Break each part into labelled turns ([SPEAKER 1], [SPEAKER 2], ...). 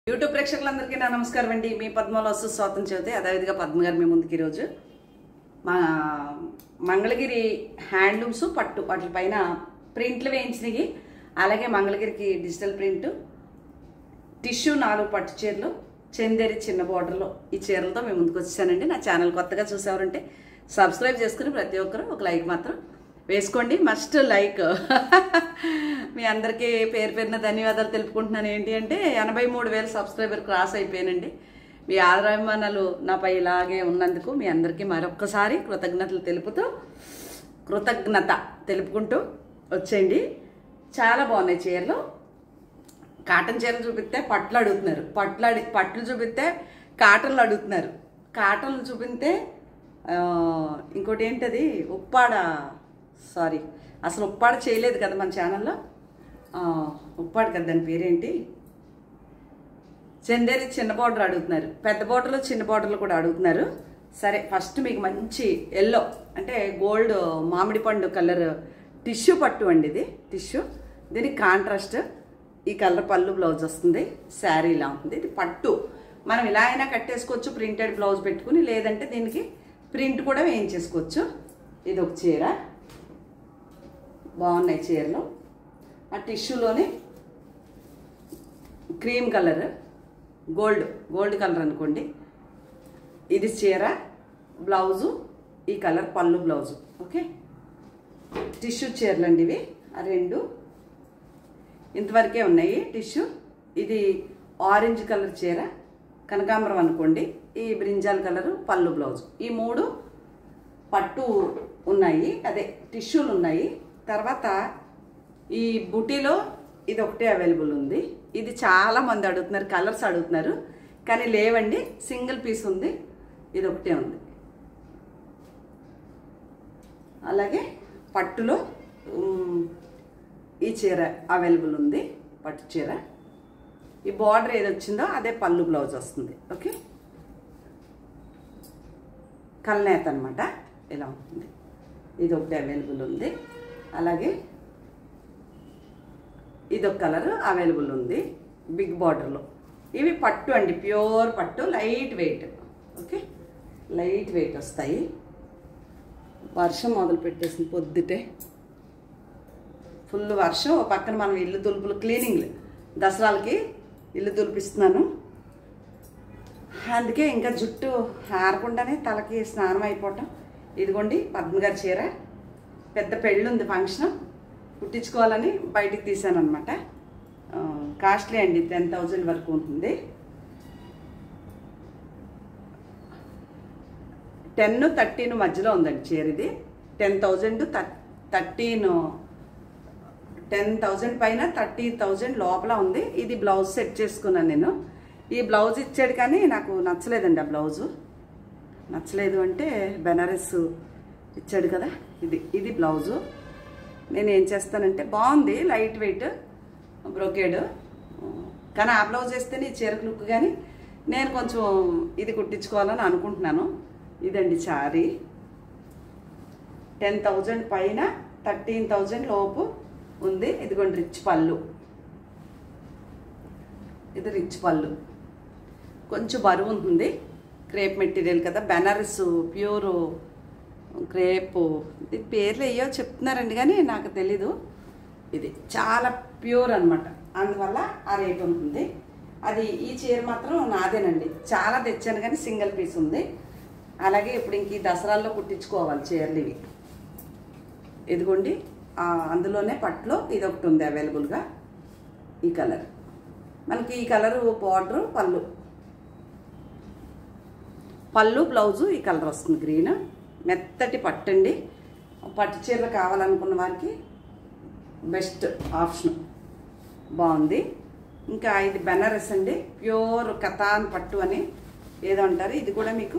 [SPEAKER 1] YouTube ప్రేక్షకులందరికీ నా నమస్కారం అండి మీ పద్మలోసు స్వాతం చదివితే అదేవిధంగా పద్మ గారు మీ ముందుకి ఈరోజు మా మంగళగిరి హ్యాండ్లూమ్స్ పట్టు వాటిపైన ప్రింట్లు వేయించినవి అలాగే మంగళగిరికి డిజిటల్ ప్రింట్ టిష్యూ నాలుగు పట్టు చీరలు చందేరి చిన్న బోర్డర్లో ఈ చీరలతో మేము ముందుకు వచ్చానండి నా ఛానల్ కొత్తగా చూసేవారంటే సబ్స్క్రైబ్ చేసుకుని ప్రతి ఒక్కరు ఒక లైక్ మాత్రం వేసుకోండి మస్ట్ లైక్ మీ అందరికీ పేరు పేరున ధన్యవాదాలు తెలుపుకుంటున్నాను ఏంటి అంటే ఎనభై మూడు వేల సబ్స్క్రైబర్ క్రాస్ అయిపోయానండి మీ ఆదరాభిమానాలు నాపై ఇలాగే ఉన్నందుకు మీ అందరికీ మరొక్కసారి కృతజ్ఞతలు తెలుపుతూ కృతజ్ఞత తెలుపుకుంటూ వచ్చేయండి చాలా బాగున్నాయి చీరలు కాటన్ చీరలు చూపిస్తే పట్లు అడుగుతున్నారు పట్లు అడి పట్లు చూపిస్తే కాటన్లు అడుగుతున్నారు కాటన్లు చూపిస్తే ఆ, ఇంకోటి ఏంటది ఉప్పాడ సారీ అసలు ఉప్పాడ చేయలేదు కదా మన ఛానల్లో ఆ, ఉప్పాడ కదా దాని పేరేంటి చందేరి చిన్న బార్డర్ అడుగుతున్నారు పెద్ద బార్డర్లు చిన్న బార్డర్లు కూడా అడుగుతున్నారు సరే ఫస్ట్ మీకు మంచి ఎల్లో అంటే గోల్డ్ మామిడి పండు కలర్ టిష్యూ పట్టు అండి ఇది టిష్యూ దీనికి కాంట్రాస్ట్ ఈ కలర్ పళ్ళు బ్లౌజ్ వస్తుంది శారీ ఇలా ఉంటుంది ఇది పట్టు మనం ఇలా అయినా కట్టేసుకోవచ్చు ప్రింటెడ్ బ్లౌజ్ పెట్టుకుని లేదంటే దీనికి ప్రింట్ కూడా వేయించేసుకోవచ్చు ఇది ఒక చీర బాగున్నాయి చీరలు ఆ టిష్యూలోనే cream colour gold gold colour అనుకోండి ఇది చీర బ్లౌజు ఈ కలర్ పళ్ళు బ్లౌజు ఓకే టిష్యూ చీరలు అండి ఇవి ఆ రెండు ఇంతవరకే ఉన్నాయి టిష్యూ ఇది ఆరెంజ్ కలర్ చీర కనకాంబరం అనుకోండి ఈ బ్రింజాల్ కలర్ పళ్ళు బ్లౌజ్ ఈ మూడు పట్టు ఉన్నాయి అదే టిష్యూలు ఉన్నాయి తర్వాత ఈ బుటీలో ఇది ఒకటే అవైలబుల్ ఉంది ఇది చాలా మంది అడుగుతున్నారు కలర్స్ అడుగుతున్నారు కానీ లేవండి సింగిల్ పీస్ ఉంది ఇది ఒకటే ఉంది అలాగే పట్టులో ఉమ్, ఈ చీర అవైలబుల్ ఉంది పట్టు చీర ఈ బార్డర్ ఏది వచ్చిందో అదే పళ్ళు బ్లౌజ్ వస్తుంది ఓకే కల్నేత అనమాట ఇలా ఉంటుంది ఇది ఒకటి అవైలబుల్ ఉంది అలాగే ఇదొక కలర్ అవైలబుల్ ఉంది బిగ్ బార్డర్లో ఇవి పట్టు అండి ప్యూర్ పట్టు light weight okay light weight వస్తాయి వర్షం మొదలు పెట్టేసింది పొద్దుటే ఫుల్ వర్షం ఓ పక్కన మనం ఇల్లు దులుపులు క్లీనింగ్ దసరాలకి ఇల్లు దులిపిస్తున్నాను అందుకే ఇంకా జుట్టు ఆరకుండానే తలకి స్నానం అయిపోవటం ఇదిగోండి పద్మగారి చీర పెద్ద పెళ్ళి ఉంది ఫంక్షన్ కుట్టించుకోవాలని బయటికి తీసాను అనమాట కాస్ట్లీ అండి టెన్ థౌజండ్ వరకు ఉంటుంది టెన్ థర్టీన్ మధ్యలో ఉందండి చీర ఇది ten thousand thirteen ten thousand పైన థర్టీ థౌజండ్ లోపల ఉంది ఇది బ్లౌజ్ సెట్ చేసుకున్నాను నేను ఈ బ్లౌజ్ ఇచ్చాడు కానీ నాకు నచ్చలేదండి ఆ బ్లౌజు నచ్చలేదు అంటే బెనారస్ ఇచ్చాడు కదా ఇది ఇది బ్లౌజు నేను ఏం చేస్తానంటే బాగుంది లైట్ వెయిట్ బ్రోకేడ్ కానీ ఆ బ్లౌజ్ వేస్తేనే ఈ చీరకు లుక్ కానీ నేను కొంచెం ఇది కుట్టించుకోవాలని అనుకుంటున్నాను ఇదండి చారీ టెన్ థౌజండ్ పైన థర్టీన్ థౌజండ్ లోపు ఉంది ఇదిగోండి రిచ్ పళ్ళు ఇది రిచ్ పళ్ళు కొంచెం బరువు ఉంటుంది క్రేప్ మెటీరియల్ కదా బెనారస్ ప్యూర్ క్రేప్ ఇది పేర్లు అయ్యో చెప్తున్నారండి కానీ నాకు తెలీదు ఇది చాలా ప్యూర్ అనమాట అందువల్ల ఆ రేట్ ఉంటుంది అది ఈ చీర మాత్రం నాదేనండి చాలా తెచ్చాను కానీ సింగిల్ పీస్ ఉంది అలాగే ఇప్పుడు ఇంక ఈ దసరాల్లో కుట్టించుకోవాలి చీరలు ఇవి ఇదిగోండి ఆ, అందులోనే పట్లో ఇది ఒకటి ఉంది అవైలబుల్గా ఈ కలర్ మనకి ఈ కలర్ బార్డర్ పళ్ళు పళ్ళు బ్లౌజు ఈ కలర్ వస్తుంది గ్రీన్ మెత్తటి పట్టండి పట్టు చీరలు కావాలనుకున్న వారికి బెస్ట్ ఆప్షన్ బాగుంది ఇంకా ఇది బెనారస్ అండి ప్యూర్ కథాన్ పట్టు అని ఏదో అంటారు ఇది కూడా మీకు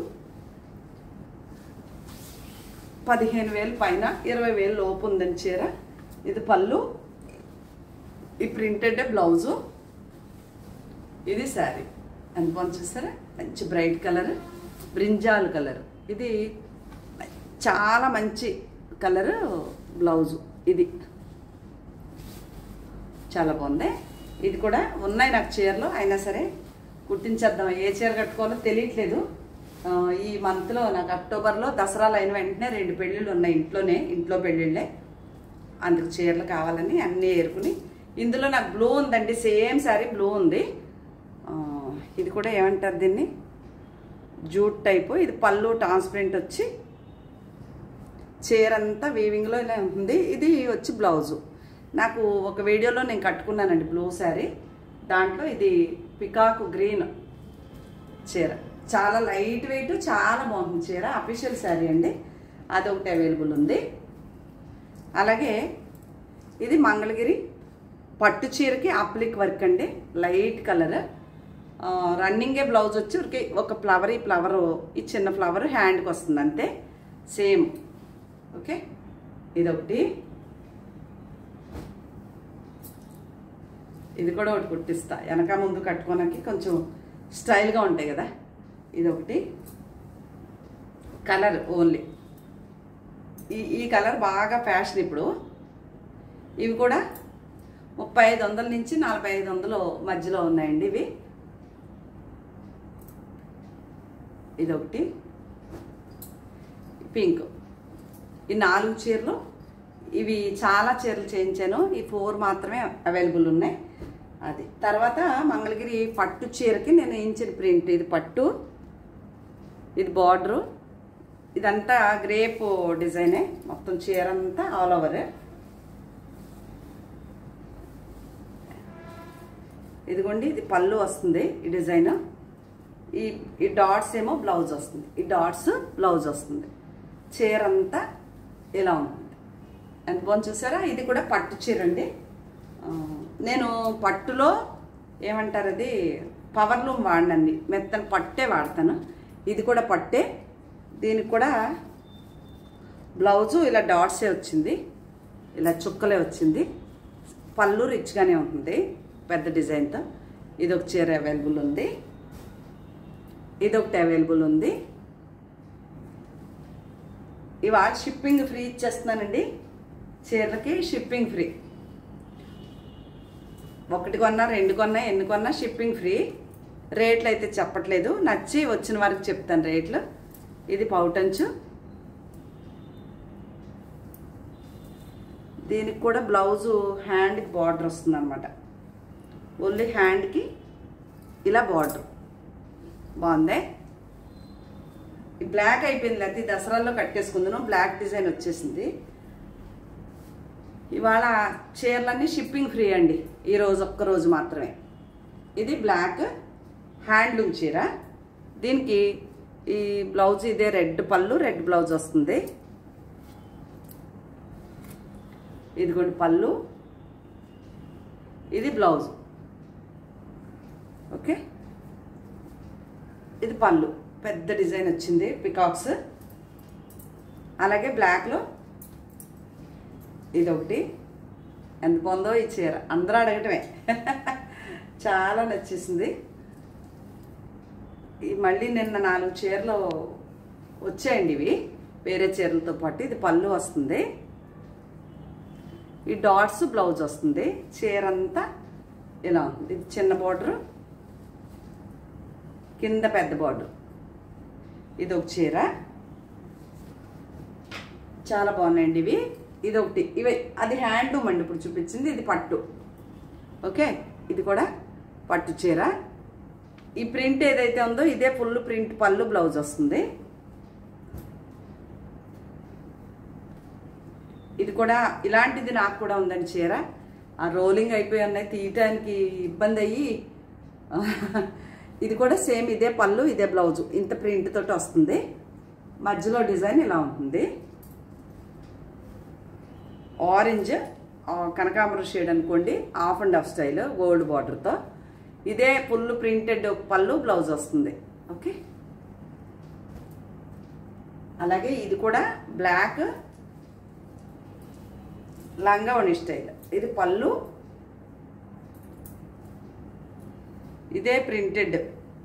[SPEAKER 1] పదిహేను వేలు పైన ఇరవై వేలు లోపు ఉందని చీర ఇది పళ్ళు ఈ ప్రింటెడ్ బ్లౌజు ఇది శారీ ఎంత బాగుంది చూసారా మంచి బ్రైట్ కలర్ బ్రింజాల్ కలర్ ఇది చాలా మంచి కలర్ బ్లౌజు ఇది చాలా బాగుంది ఇది కూడా ఉన్నాయి నాకు చీరలు అయినా సరే కుట్టించేద్దాం ఏ చీర కట్టుకోవాలో తెలియట్లేదు ఆ, ఈ మంత్లో నాకు అక్టోబర్లో దసరాలు అయిన వెంటనే రెండు పెళ్ళిళ్ళు ఉన్నాయి ఇంట్లోనే ఇంట్లో పెళ్ళిళ్ళే అందుకు చీరలు కావాలని అన్నీ ఏరుకుని ఇందులో నాకు బ్లూ ఉందండి సేమ్ శారీ బ్లూ ఉంది ఆ, ఇది కూడా ఏమంటారు దీన్ని జూట్ టైపు ఇది పళ్ళు ట్రాన్స్పరెంట్ వచ్చి చీర అంతా వీవింగ్లో ఇలా ఉంటుంది ఇది వచ్చి బ్లౌజు నాకు ఒక వీడియోలో నేను కట్టుకున్నానండి బ్లూ శారీ దాంట్లో ఇది పికాకు గ్రీన్ చీర చాలా లైట్ వెయిట్ చాలా బాగుంటుంది చీర అఫీషియల్ శారీ అండి అదొకటి అవైలబుల్ ఉంది అలాగే ఇది మంగళగిరి పట్టు చీరకి అప్లిక్ వర్క్ అండి లైట్ కలర్ రన్నింగే బ్లౌజ్ వచ్చి ఊరికే ఒక ఫ్లవర్ ఈ ఫ్లవర్ ఈ చిన్న ఫ్లవర్ హ్యాండ్కి వస్తుంది అంతే సేమ్ ఓకే ఇదొకటి ఇది కూడా ఒకటి కుట్టిస్తా వెనక ముందు కట్టుకోనకి కొంచెం స్టైల్గా ఉంటాయి కదా ఇదొకటి కలర్ ఓన్లీ ఈ ఈ కలర్ బాగా ఫ్యాషన్ ఇప్పుడు ఇవి కూడా ముప్పై ఐదు వందల నుంచి నలభై ఐదు వందలు మధ్యలో ఉన్నాయండి ఇవి ఇదొకటి పింక్ ఈ నాలుగు చీరలు ఇవి చాలా చీరలు చేయించాను ఈ ఫోర్ మాత్రమే అవైలబుల్ ఉన్నాయి అది తర్వాత మంగళగిరి పట్టు చీరకి నేను వేయించిన ప్రింట్ ఇది పట్టు ఇది బార్డరు ఇదంతా గ్రేప్ డిజైనే మొత్తం చీర అంతా ఆల్ ఓవర్ ఇదిగోండి ఇది పళ్ళు వస్తుంది ఈ డిజైన్ ఈ ఈ డాట్స్ ఏమో బ్లౌజ్ వస్తుంది ఈ డాట్స్ బ్లౌజ్ వస్తుంది చీర అంతా ఇలా ఉంటుంది ఎంత బాగుంది చూసారా ఇది కూడా పట్టు చీర అండి ఆ, నేను పట్టులో ఏమంటారు అది పవర్ లూమ్ వాడినండి మెత్తని పట్టే వాడతాను ఇది కూడా పట్టే దీనికి కూడా బ్లౌజు ఇలా డాట్సే వచ్చింది ఇలా చుక్కలే వచ్చింది పళ్ళు రిచ్గానే ఉంటుంది పెద్ద డిజైన్తో ఇది ఒక చీర అవైలబుల్ ఉంది ఇది ఒకటి అవైలబుల్ ఉంది ఇవాళ షిప్పింగ్ ఫ్రీ ఇచ్చేస్తున్నానండి చీరలకి షిప్పింగ్ ఫ్రీ ఒకటి కొన్నా రెండు కొన్నా ఎన్ని కొన్నా షిప్పింగ్ ఫ్రీ రేట్లు అయితే చెప్పట్లేదు నచ్చి వచ్చిన వారికి చెప్తాను రేట్లు ఇది పౌటంచు దీనికి కూడా బ్లౌజు హ్యాండ్కి బార్డర్ వస్తుంది అనమాట ఓన్లీ హ్యాండ్కి ఇలా బార్డర్ బాగుందే ఈ బ్లాక్ అయిపోయింది లేకపోతే దసరాల్లో కట్టేసుకుందాను బ్లాక్ డిజైన్ వచ్చేసింది ఇవాళ చీరలన్నీ షిప్పింగ్ ఫ్రీ అండి ఈ రోజు ఒక్క రోజు మాత్రమే ఇది బ్లాక్ హ్యాండ్లూమ్ చీర దీనికి ఈ బ్లౌజ్ ఇదే రెడ్ పళ్ళు రెడ్ బ్లౌజ్ వస్తుంది ఇదిగోండి పళ్ళు ఇది బ్లౌజ్ ఓకే ఇది పళ్ళు పెద్ద డిజైన్ వచ్చింది పికాక్స్ అలాగే బ్లాక్లో ఇది ఒకటి ఎంత బాగుందో ఈ చీర అందరూ అడగటమే చాలా నచ్చేసింది ఈ మళ్ళీ నిన్న నాలుగు చీరలు వచ్చాయండి ఇవి వేరే చీరలతో పాటు ఇది పళ్ళు వస్తుంది ఈ డాట్స్ బ్లౌజ్ వస్తుంది చీర అంతా ఇలా ఉంది ఇది చిన్న బార్డరు కింద పెద్ద బార్డర్ ఇది ఒక చీర చాలా బాగున్నాయండి ఇవి ఇది ఒకటి ఇవి అది హ్యాండ్లూమ్ అండి ఇప్పుడు చూపించింది ఇది పట్టు ఓకే ఇది కూడా పట్టు చీర ఈ ప్రింట్ ఏదైతే ఉందో ఇదే ఫుల్ ప్రింట్ పళ్ళు బ్లౌజ్ వస్తుంది ఇది కూడా ఇలాంటిది నాకు కూడా ఉందండి చీర ఆ రోలింగ్ అయిపోయి ఉన్నాయి తీయటానికి ఇబ్బంది అయ్యి ఇది కూడా సేమ్ ఇదే పళ్ళు ఇదే బ్లౌజు ఇంత ప్రింట్ తోటి వస్తుంది మధ్యలో డిజైన్ ఇలా ఉంటుంది ఆరెంజ్ ఆ, కనకాంబరం షేడ్ అనుకోండి half and half style gold బార్డర్తో ఇదే ఫుల్ ప్రింటెడ్ పళ్ళు బ్లౌజ్ వస్తుంది ఓకే అలాగే ఇది కూడా బ్లాక్ లంగావణి స్టైల్ ఇది పళ్ళు ఇదే ప్రింటెడ్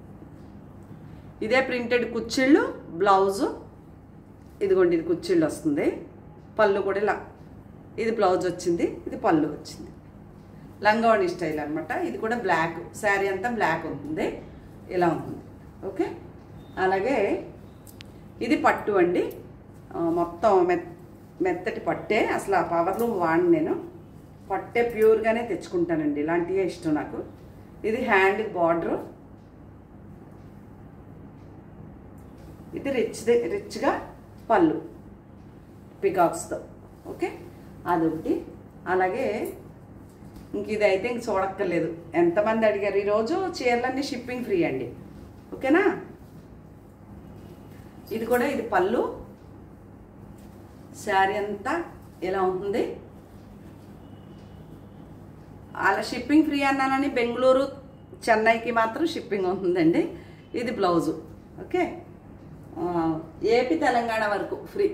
[SPEAKER 1] ఇదే ప్రింటెడ్ కుచ్చిళ్ళు బ్లౌజు ఇదిగోండి ఇది కుచ్చిళ్ళు వస్తుంది పళ్ళు కూడా ఇలా ఇది బ్లౌజ్ వచ్చింది ఇది పళ్ళు వచ్చింది లంగావణి స్టైల్ అనమాట ఇది కూడా బ్లాక్ శారీ అంతా బ్లాక్ ఉంటుంది ఇలా ఉంటుంది ఓకే అలాగే ఇది పట్టు అండి ఆ, మొత్తం మెత్ మెత్తటి పట్టే అసలు ఆ పవర్లు వాడిని నేను పట్టే ప్యూర్గానే తెచ్చుకుంటానండి ఇలాంటివే ఇష్టం నాకు ఇది హ్యాండ్ బార్డరు ఇది రిచ్ రిచ్గా పళ్ళు పికాక్స్తో ఓకే అదొకటి అలాగే ఇంక ఇది అయితే ఇంక చూడక్కర్లేదు ఎంతమంది అడిగారు ఈరోజు చీరలన్నీ షిప్పింగ్ ఫ్రీ అండి ఓకేనా ఇది కూడా ఇది పళ్ళు శారీ అంతా ఎలా ఉంటుంది అలా షిప్పింగ్ ఫ్రీ అన్నానని బెంగళూరు చెన్నైకి మాత్రం షిప్పింగ్ ఉంటుందండి ఇది బ్లౌజు ఓకే ఆ, ఏపీ తెలంగాణ వరకు ఫ్రీ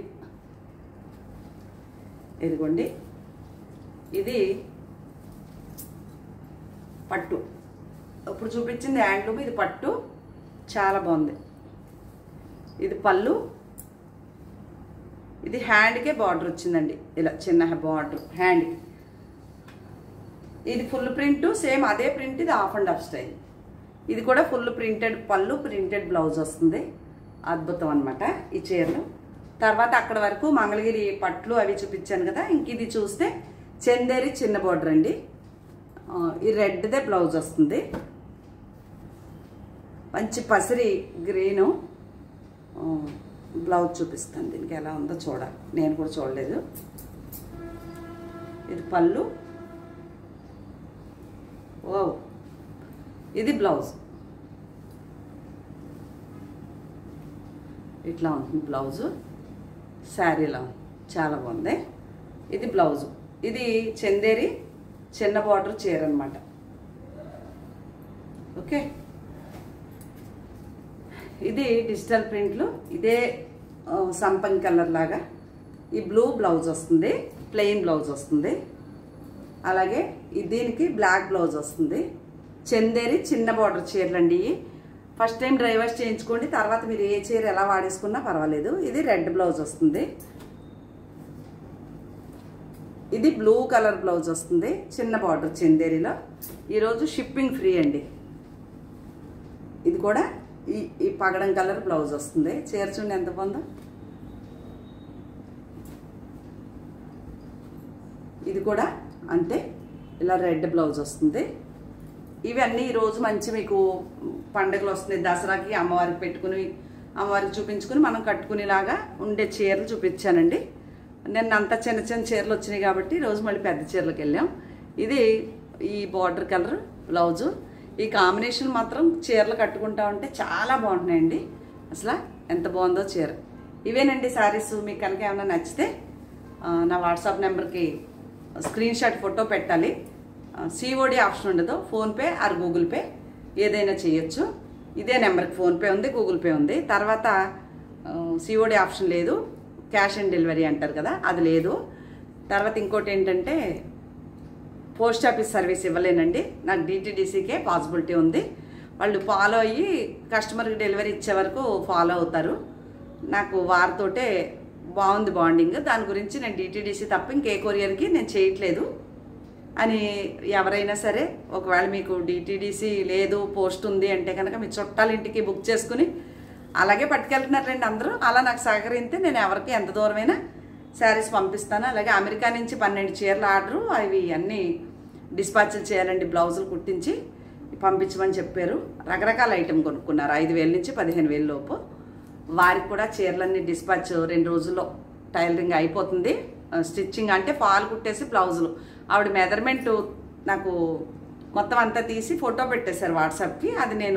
[SPEAKER 1] ఇదిగోండి ఇది పట్టు ఇప్పుడు చూపించింది హ్యాండ్లూమ్ ఇది పట్టు చాలా బాగుంది ఇది పళ్ళు ఇది హ్యాండ్కే బార్డర్ వచ్చిందండి ఇలా చిన్న బార్డర్ హ్యాండ్కి ఇది ఫుల్ ప్రింట్ సేమ్ అదే ప్రింట్ ఇది ఆఫ్ అండ్ ఆఫ్ స్టైల్ ఇది కూడా ఫుల్ ప్రింటెడ్ పళ్ళు ప్రింటెడ్ బ్లౌజ్ వస్తుంది అద్భుతం అనమాట ఈ చీరలు తర్వాత అక్కడ వరకు మంగళగిరి పట్లు అవి చూపించాను కదా ఇంక ఇది చూస్తే చందేరి చిన్న బార్డర్ అండి ఆ, ఈ రెడ్దే బ్లౌజ్ వస్తుంది మంచి పసిరి గ్రీను ఆ, బ్లౌజ్ చూపిస్తాను దీనికి ఎలా ఉందో చూడాలి నేను కూడా చూడలేదు ఇది పళ్ళు ఓ ఇది బ్లౌజ్ ఇట్లా ఉంటుంది బ్లౌజు శారీలా ఉంది. చాలా బాగుంది ఇది బ్లౌజు ఇది చందేరి చిన్న బార్డర్ చీర అనమాట ఓకే ఇది డిజిటల్ ప్రింట్లు ఇదే ఆ, సంపంగి కలర్ లాగా ఈ బ్లూ బ్లౌజ్ వస్తుంది ప్లెయిన్ బ్లౌజ్ వస్తుంది అలాగే ఈ దీనికి బ్లాక్ బ్లౌజ్ వస్తుంది చందేరి చిన్న బార్డర్ చీరలండి ఇవి ఫస్ట్ టైం డ్రైవర్స్ చేయించుకోండి తర్వాత మీరు ఏ చీర ఎలా వాడేసుకున్నా పర్వాలేదు ఇది రెడ్ బ్లౌజ్ వస్తుంది ఇది బ్లూ కలర్ బ్లౌజ్ వస్తుంది చిన్న బార్డర్ చందేరిలో ఈరోజు షిప్పింగ్ ఫ్రీ అండి ఇది కూడా ఈ ఈ పగడం కలర్ బ్లౌజ్ వస్తుంది చీర చూడండి ఎంత బాగుందో ఇది కూడా అంతే ఇలా రెడ్ బ్లౌజ్ వస్తుంది ఇవన్నీ ఈరోజు మంచి మీకు పండుగలు వస్తుంది దసరాకి అమ్మవారికి పెట్టుకుని అమ్మవారికి చూపించుకుని మనం కట్టుకునేలాగా ఉండే చీరలు చూపించానండి నిన్న అంతా చిన్న చిన్న చీరలు వచ్చినాయి కాబట్టి ఈరోజు మళ్ళీ పెద్ద చీరలకు వెళ్ళాం ఇది ఈ బార్డర్ కలర్ బ్లౌజు ఈ కాంబినేషన్ మాత్రం చీరలు కట్టుకుంటా ఉంటే చాలా బాగుంటున్నాయండి అసలు ఎంత బాగుందో చీర ఇవేనండి శారీస్ మీకు కనుక ఏమైనా నచ్చితే ఆ, నా వాట్సాప్ నెంబర్కి స్క్రీన్ షాట్ ఫోటో పెట్టాలి సిఓడి ఆప్షన్ ఉండదు ఫోన్పే ఆర్ గూగుల్ పే ఏదైనా చేయొచ్చు ఇదే నెంబర్కి ఫోన్పే ఉంది గూగుల్ పే ఉంది తర్వాత సిఓడి ఆప్షన్ లేదు క్యాష్ ఆన్ డెలివరీ అంటారు కదా అది లేదు తర్వాత ఇంకోటి ఏంటంటే పోస్ట్ ఆఫీస్ సర్వీస్ ఇవ్వలేనండి నాకు డిటీడీసీకే పాసిబిలిటీ ఉంది వాళ్ళు ఫాలో అయ్యి కస్టమర్కి డెలివరీ ఇచ్చే వరకు ఫాలో అవుతారు నాకు వారితోటే బాగుంది బాండింగ్ దాని గురించి నేను డిటీడీసీ తప్ప ఇంకే కొరియర్కి నేను చేయట్లేదు అని ఎవరైనా సరే ఒకవేళ మీకు డిటీడీసీ లేదు పోస్ట్ ఉంది అంటే కనుక మీ చుట్టాల ఇంటికి బుక్ చేసుకుని అలాగే పట్టుకెళ్తున్నారండి అందరూ అలా నాకు సహకరిస్తే నేను ఎవరికి ఎంత దూరమైనా శారీస్ పంపిస్తాను అలాగే అమెరికా నుంచి పన్నెండు చీరల ఆర్డరు అవి అన్నీ డిస్పాచ్లు చేయాలండి బ్లౌజులు కుట్టించి పంపించమని చెప్పారు రకరకాల ఐటెం కొనుక్కున్నారు ఐదు వేల నుంచి పదిహేను వేల లోపు వారికి కూడా చీరలన్నీ డిస్పాచ్ రెండు రోజుల్లో టైలరింగ్ అయిపోతుంది ఆ, స్టిచ్చింగ్ అంటే ఫాల్ కుట్టేసి బ్లౌజులు ఆవిడ మెజర్మెంట్ నాకు మొత్తం అంతా తీసి ఫోటో పెట్టేశారు వాట్సాప్కి అది నేను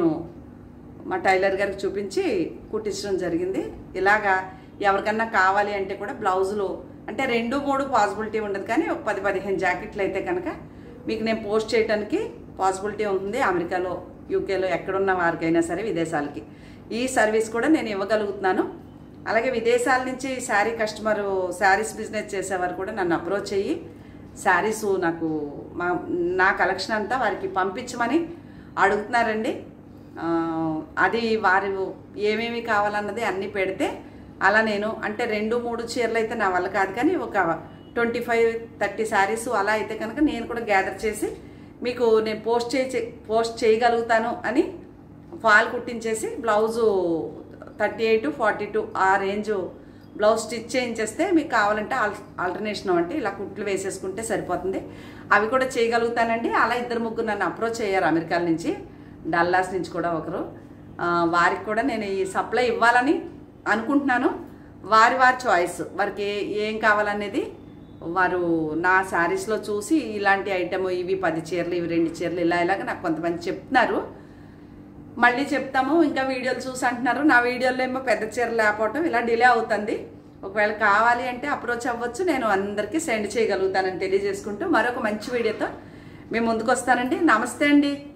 [SPEAKER 1] మా టైలర్ గారికి చూపించి కుట్టించడం జరిగింది ఇలాగా ఎవరికన్నా కావాలి అంటే కూడా బ్లౌజులు అంటే రెండు మూడు పాసిబిలిటీ ఉండదు కానీ ఒక పది పదిహేను జాకెట్లు అయితే కనుక మీకు నేను పోస్ట్ చేయడానికి పాసిబిలిటీ ఉంటుంది అమెరికాలో యూకేలో ఎక్కడున్న వారికైనా సరే విదేశాలకి ఈ సర్వీస్ కూడా నేను ఇవ్వగలుగుతున్నాను అలాగే విదేశాల నుంచి శారీ కస్టమర్ శారీస్ బిజినెస్ చేసేవారు కూడా నన్ను అప్రోచ్ అయ్యి శారీస్ నాకు మా నా కలెక్షన్ అంతా వారికి పంపించమని అడుగుతున్నారండి ఆ, అది వారు ఏమేమి కావాలన్నది అన్నీ పెడితే అలా నేను అంటే రెండు మూడు చీరలు అయితే నా వల్ల కాదు కానీ ఒక ట్వంటీ ఫైవ్ థర్టీ శారీస్ అలా అయితే కనుక నేను కూడా గ్యాదర్ చేసి మీకు నేను పోస్ట్ చేసి పోస్ట్ చేయగలుగుతాను అని ఫాల్ కుట్టించేసి blouse thirty eight forty two ఆ రేంజ్ బ్లౌజ్ స్టిచ్ చేయించేస్తే మీకు కావాలంటే ఆల్ ఆల్టర్నేషన్ అంటే ఇలా కుట్లు వేసేసుకుంటే సరిపోతుంది అవి కూడా చేయగలుగుతానండి అలా ఇద్దరు ముగ్గురు నన్ను అప్రోచ్ అయ్యారు అమెరికా నుంచి డల్లాస్ నుంచి కూడా ఒకరు ఆ, వారికి కూడా నేను ఈ సప్లై ఇవ్వాలని అనుకుంటున్నాను వారి వారి చాయిస్ వారికి ఏ ఏం కావాలనేది వారు నా శారీస్లో చూసి ఇలాంటి ఐటమ్ ఇవి పది చీరలు ఇవి రెండు చీరలు ఇలా ఇలాగ నాకు కొంతమంది చెప్తున్నారు మళ్ళీ చెప్తాము ఇంకా వీడియోలు చూసి అంటున్నారు నా వీడియోలో ఏమో పెద్ద చీర లేకపోవటం ఇలా డిలే అవుతుంది ఒకవేళ కావాలి అంటే అప్రోచ్ అవ్వచ్చు నేను అందరికీ సెండ్ చేయగలుగుతానని తెలియజేసుకుంటూ మరొక మంచి వీడియోతో మేము ముందుకు వస్తానండి నమస్తే అండి